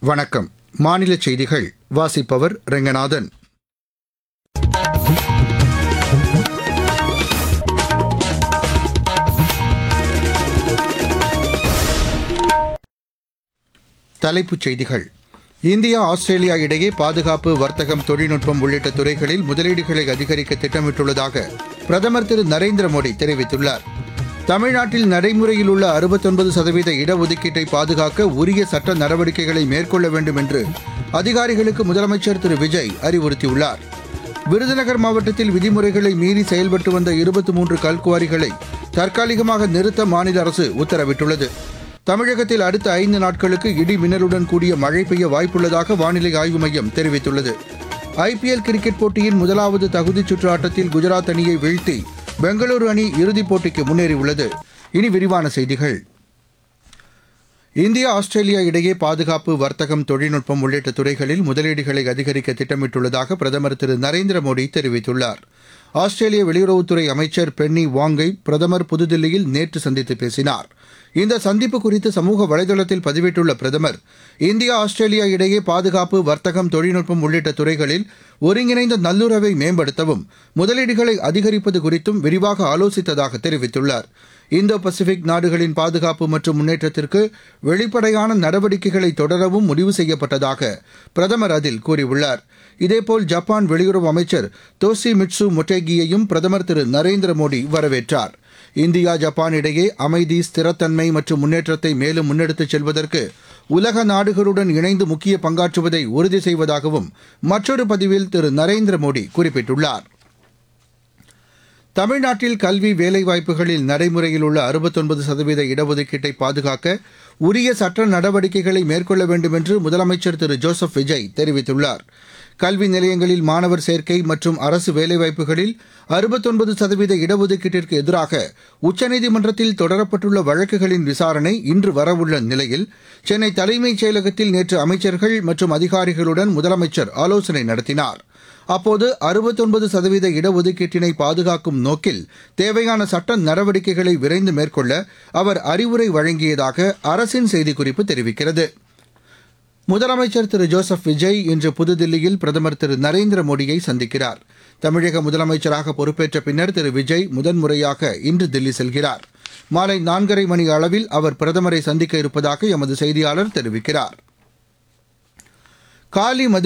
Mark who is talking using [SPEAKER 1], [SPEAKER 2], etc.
[SPEAKER 1] வணக்கம் மாநில செய்திகள் வாசிப்பவர் ரெங்கநாதன் தலைப்புச் செய்திகள் இந்தியா ஆஸ்திரேலியா இடையே பாதுகாப்பு வர்த்தகம் தொழில்நுட்பம் உள்ளிட்ட துறைகளில் முதலீடுகளை அதிகரிக்க திட்டமிட்டுள்ளதாக பிரதமர் திரு நரேந்திர மோடி தெரிவித்துள்ளார் தமிழ்நாட்டில் நடைமுறையில் உள்ள அறுபத்தொன்பது சதவீத இடஒதுக்கீட்டை பாதுகாக்க உரிய சட்ட நடவடிக்கைகளை மேற்கொள்ள வேண்டும் என்று அதிகாரிகளுக்கு முதலமைச்சர் திரு விஜய் அறிவுறுத்தியுள்ளார் விருதுநகர் மாவட்டத்தில் விதிமுறைகளை மீறி செயல்பட்டு வந்த இருபத்தி மூன்று கல்குவாரிகளை தற்காலிகமாக நிறுத்த மாநில அரசு உத்தரவிட்டுள்ளது தமிழகத்தில் அடுத்த ஐந்து நாட்களுக்கு இடி மின்னலுடன் கூடிய மழை பெய்ய வாய்ப்புள்ளதாக வானிலை ஆய்வு மையம் தெரிவித்துள்ளது ஐபிஎல் கிரிக்கெட் போட்டியின் முதலாவது தகுதிச் சுற்று ஆட்டத்தில் குஜராத் அணியை வீழ்த்தி பெங்களூரு அணி இறுதிப் போட்டிக்கு முன்னேறியுள்ளது இனி விரிவான செய்திகள் இந்தியா ஆஸ்திரேலியா இடையே பாதுகாப்பு வர்த்தகம் தொழில்நுட்பம் உள்ளிட்ட துறைகளில் முதலீடுகளை அதிகரிக்க திட்டமிட்டுள்ளதாக பிரதமர் திரு நரேந்திர மோடி தெரிவித்துள்ளார் ஆஸ்திரேலிய வெளியுறவுத்துறை அமைச்சர் பென்னி வாங்கை பிரதமர் புதுதில்லியில் நேற்று சந்தித்து பேசினார் இந்த சந்திப்பு குறித்து சமூக வலைதளத்தில் பதிவிட்டுள்ள பிரதமர் இந்தியா ஆஸ்திரேலியா இடையே பாதுகாப்பு வர்த்தகம் தொழில்நுட்பம் உள்ளிட்ட துறைகளில் ஒருங்கிணைந்த நல்லுறவை மேம்படுத்தவும் முதலீடுகளை அதிகரிப்பது குறித்தும் விரிவாக ஆலோசித்ததாக தெரிவித்துள்ளார் இந்தோ பசிபிக் நாடுகளின் பாதுகாப்பு மற்றும் முன்னேற்றத்திற்கு வெளிப்படையான நடவடிக்கைகளை தொடரவும் முடிவு செய்யப்பட்டதாக பிரதமர் அதில் கூறியுள்ளார் இதேபோல் ஜப்பான் வெளியுறவு அமைச்சர் தோசி மிட்சு மொட்டேகியையும் பிரதமர் திரு நரேந்திர மோடி வரவேற்றார் இந்தியா ஜப்பான் இடையே அமைதி ஸ்திரத்தன்மை மற்றும் முன்னேற்றத்தை மேலும் முன்னெடுத்துச் செல்வதற்கு உலக நாடுகளுடன் இணைந்து முக்கிய பங்காற்றுவதை உறுதி செய்வதாகவும் மற்றொரு பதிவில் திரு நரேந்திர மோடி குறிப்பிட்டுள்ளார் தமிழ்நாட்டில் கல்வி வேலைவாய்ப்புகளில் நடைமுறையில் உள்ள அறுபத்தொன்பது சதவீத இடஒதுக்கீட்டை பாதுகாக்க உரிய சட்ட நடவடிக்கைகளை மேற்கொள்ள வேண்டும் என்று முதலமைச்சர் திரு ஜோசப் விஜய் தெரிவித்துள்ளார் கல்வி நிலையங்களில் மாணவர் சேர்க்கை மற்றும் அரசு வேலைவாய்ப்புகளில் அறுபத்தொன்பது சதவீத இடஒதுக்கீட்டிற்கு எதிராக உச்சநீதிமன்றத்தில் தொடரப்பட்டுள்ள வழக்குகளின் விசாரணை இன்று வரவுள்ள நிலையில் சென்னை தலைமைச் செயலகத்தில் நேற்று அமைச்சர்கள் மற்றும் அதிகாரிகளுடன் முதலமைச்சர் ஆலோசனை நடத்தினார் அப்போது அறுபத்தொன்பது சதவீத இடஒதுக்கீட்டினை பாதுகாக்கும் நோக்கில் தேவையான சட்ட நடவடிக்கைகளை விரைந்து மேற்கொள்ள அவர் அறிவுரை வழங்கியதாக அரசின் செய்திக்குறிப்பு தெரிவிக்கிறது முதலமைச்சர் திரு ஜோசப் விஜய் இன்று புதுதில்லியில் பிரதமர் திரு நரேந்திர மோடியை சந்திக்கிறார் தமிழக முதலமைச்சராக பொறுப்பேற்ற பின்னர் திரு விஜய் முதன்முறையாக இன்று தில்லி செல்கிறார் மாலை நான்கரை மணி அளவில் அவர் பிரதமரை சந்திக்க இருப்பதாக எமது செய்தியாளர் தெரிவிக்கிறார் காலி மது